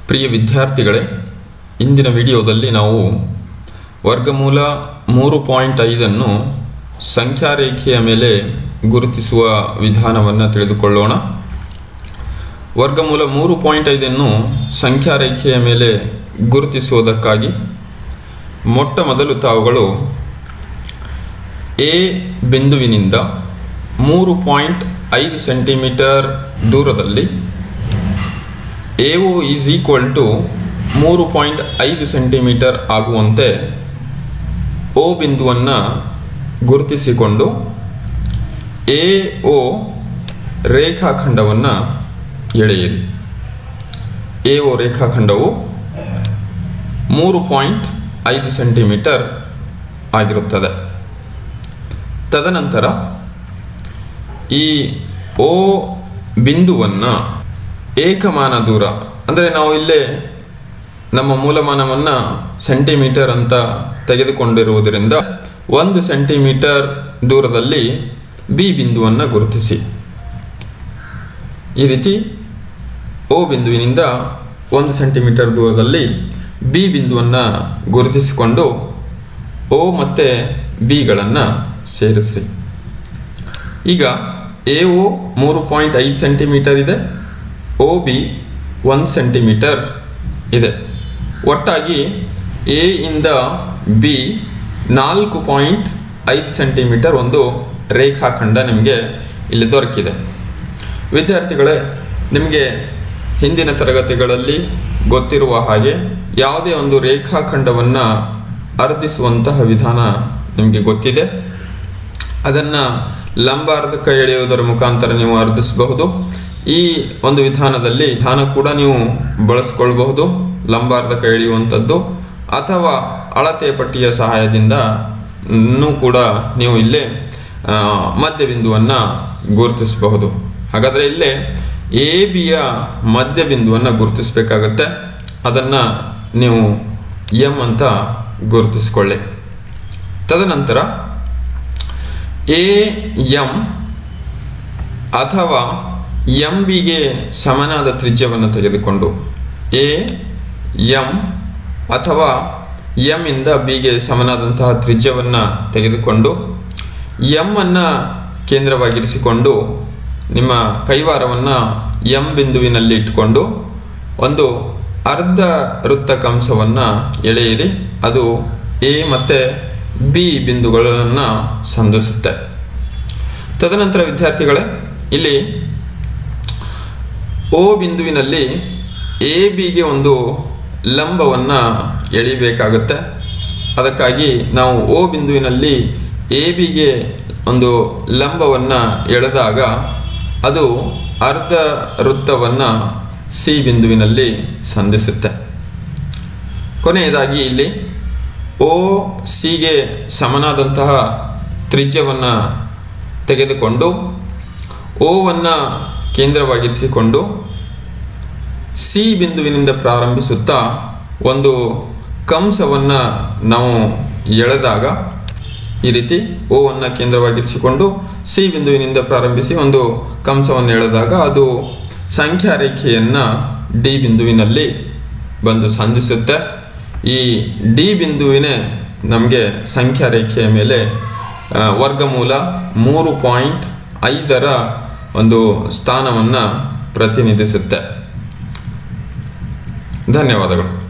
ಪ್ರಿಯ ವಿದ್ಯಾರ್ಥಿಗಳೇ ಇಂದಿನ ವಿಡಿಯೋದಲ್ಲಿ ನಾವು ವರ್ಗಮೂಲ ಮೂರು ಪಾಯಿಂಟ್ ಐದನ್ನು ಸಂಖ್ಯಾರೇಖೆಯ ಮೇಲೆ ಗುರುತಿಸುವ ವಿಧಾನವನ್ನು ತಿಳಿದುಕೊಳ್ಳೋಣ ವರ್ಗಮೂಲ ಮೂರು ಪಾಯಿಂಟ್ ಐದನ್ನು ಸಂಖ್ಯಾರೇಖೆಯ ಮೇಲೆ ಗುರುತಿಸುವುದಕ್ಕಾಗಿ ಮೊಟ್ಟ ಮೊದಲು ತಾವುಗಳು ಎ ಬಿಂದುವಿನಿಂದ ಮೂರು ಪಾಯಿಂಟ್ ಐದು ಸೆಂಟಿಮೀಟರ್ ದೂರದಲ್ಲಿ A O is equal to ಮೂರು ಪಾಯಿಂಟ್ ಐದು ಸೆಂಟಿಮೀಟರ್ ಆಗುವಂತೆ ಓ ಬಿಂದುವನ್ನು ಗುರುತಿಸಿಕೊಂಡು ಎ ಒ ರೇಖಾಖಂಡವನ್ನು ಎಳೆಯಿರಿ ಎ ಒ ರೇಖಾಖಂಡವು ಮೂರು ಪಾಯಿಂಟ್ ಐದು ಸೆಂಟಿಮೀಟರ್ ಆಗಿರುತ್ತದೆ ತದನಂತರ ಈ ಓ ಬಿಂದುವನ್ನು ಏಕಮಾನ ದೂರ ಅಂದರೆ ನಾವು ಇಲ್ಲೇ ನಮ್ಮ ಮೂಲಮಾನವನ್ನು ಸೆಂಟಿಮೀಟರ್ ಅಂತ ತೆಗೆದುಕೊಂಡಿರುವುದರಿಂದ ಒಂದು ಸೆಂಟಿಮೀಟರ್ ದೂರದಲ್ಲಿ ಬಿ ಬಿಂದುವನ್ನು ಗುರುತಿಸಿ ಈ ರೀತಿ ಓ ಬಿಂದುವಿನಿಂದ ಒಂದು ಸೆಂಟಿಮೀಟರ್ ದೂರದಲ್ಲಿ ಬಿ ಬಿಂದುವನ್ನು ಗುರುತಿಸಿಕೊಂಡು ಓ ಮತ್ತು ಬಿಗಳನ್ನು ಸೇರಿಸ್ರಿ ಈಗ ಎ ಒ ಮೂರು ಪಾಯಿಂಟ್ ಐದು ಸೆಂಟಿಮೀಟರ್ ಇದೆ ಒ ಬಿ ಒಂದು ಸೆಂಟಿಮೀಟರ್ ಇದೆ ಒಟ್ಟಾಗಿ ಎ ಇಂದ ಬಿ ನಾಲ್ಕು ಪಾಯಿಂಟ್ ಐದು ಸೆಂಟಿಮೀಟರ್ ಒಂದು ರೇಖಾಖಂಡ ನಿಮಗೆ ಇಲ್ಲಿ ದೊರಕಿದೆ ವಿದ್ಯಾರ್ಥಿಗಳೇ ನಿಮಗೆ ಹಿಂದಿನ ತರಗತಿಗಳಲ್ಲಿ ಗೊತ್ತಿರುವ ಹಾಗೆ ಯಾವುದೇ ಒಂದು ರೇಖಾಖಂಡವನ್ನು ಅರ್ಧಿಸುವಂತಹ ವಿಧಾನ ನಿಮಗೆ ಗೊತ್ತಿದೆ ಅದನ್ನು ಲಂಬಾರ್ಧಕ ಎಳೆಯುವುದರ ಮುಖಾಂತರ ನೀವು ಅರ್ಧಿಸಬಹುದು ಈ ಒಂದು ವಿಧಾನದಲ್ಲಿ ವಿಧಾನ ಕೂಡ ನೀವು ಬಳಸ್ಕೊಳ್ಬಹುದು ಲಂಬಾರ್ಧಕ ಎಳೆಯುವಂಥದ್ದು ಅಥವಾ ಅಳತೆ ಪಟ್ಟಿಯ ಸಹಾಯದಿಂದ ಇನ್ನೂ ಕೂಡ ನೀವು ಇಲ್ಲೇ ಆ, ಮಧ್ಯಬಿಂದುವನ್ನು ಗುರುತಿಸಬಹುದು ಹಾಗಾದರೆ ಇಲ್ಲೇ ಎ ಬಿಯ ಮಧ್ಯಬಿಂದುವನ್ನು ಗುರುತಿಸಬೇಕಾಗತ್ತೆ ಅದನ್ನು ನೀವು ಎಂ ಅಂತ ಗುರುತಿಸ್ಕೊಳ್ಳಿ ತದನಂತರ ಎ ಎಂ ಅಥವಾ ಎಂ ಬಿಗೆ ಸಮನಾದ ತ್ರಿಜ್ಯವನ್ನು ತೆಗೆದುಕೊಂಡು ಎ ಎಂ ಅಥವಾ ಎಂ ಇಂದ ಬಿಗೆ ಸಮನಾದಂತಹ ತ್ರಿಜ್ಯವನ್ನು ತೆಗೆದುಕೊಂಡು ಎಂ ಅನ್ನು ಕೇಂದ್ರವಾಗಿರಿಸಿಕೊಂಡು ನಿಮ್ಮ ಕೈವಾರವನ್ನು ಎಂ ಬಿಂದುವಿನಲ್ಲಿ ಇಟ್ಟುಕೊಂಡು ಒಂದು ಅರ್ಧ ವೃತ್ತ ಕಂಸವನ್ನು ಎಳೆಯಿರಿ ಅದು ಎ ಮತ್ತು ಬಿ ಬಿಂದುಗಳನ್ನು ಸಂಧಿಸುತ್ತೆ ತದನಂತರ ವಿದ್ಯಾರ್ಥಿಗಳೇ ಇಲ್ಲಿ ಓ ಬಿಂದುವಿನಲ್ಲಿ ಎ ಬಿಗೆ ಒಂದು ಲಂಬವನ್ನು ಎಳಿಬೇಕಾಗುತ್ತೆ ಅದಕ್ಕಾಗಿ ನಾವು ಓ ಬಿಂದುವಿನಲ್ಲಿ ಎ ಬಿಗೆ ಒಂದು ಲಂಬವನ್ನು ಎಳೆದಾಗ ಅದು ಅರ್ಧ ವೃತ್ತವನ್ನು ಸಿ ಬಿಂದುವಿನಲ್ಲಿ ಸಂಧಿಸುತ್ತೆ ಕೊನೆಯದಾಗಿ ಇಲ್ಲಿ ಓ ಸಿಗೆ ಸಮನಾದಂತಹ ತ್ರಿಜ್ಯವನ್ನು ತೆಗೆದುಕೊಂಡು ಓವನ್ನು ಕೇಂದ್ರವಾಗಿರಿಸಿಕೊಂಡು ಸಿ ಬಿಂದುವಿನಿಂದ ಪ್ರಾರಂಭಿಸುತ್ತಾ ಒಂದು ಕಂಸವನ್ನು ನಾವು ಎಳೆದಾಗ ಈ ರೀತಿ ಓವನ್ನು ಕೇಂದ್ರವಾಗಿರಿಸಿಕೊಂಡು ಸಿ ಬಿಂದುವಿನಿಂದ ಪ್ರಾರಂಭಿಸಿ ಒಂದು ಕಂಸವನ್ನು ಎಳೆದಾಗ ಅದು ಸಂಖ್ಯಾ ರೇಖೆಯನ್ನು ಡಿ ಬಿಂದುವಿನಲ್ಲಿ ಬಂದು ಸಂಧಿಸುತ್ತೆ ಈ ಡಿ ಬಿಂದುವಿನೇ ನಮಗೆ ಸಂಖ್ಯಾ ರೇಖೆಯ ಮೇಲೆ ಆ, ವರ್ಗಮೂಲ ಮೂರು ಪಾಯಿಂಟ್ ಐದರ ಒಂದು ಸ್ಥಾನವನ್ನು ಪ್ರತಿನಿಧಿಸುತ್ತೆ ಧನ್ಯವಾದಗಳು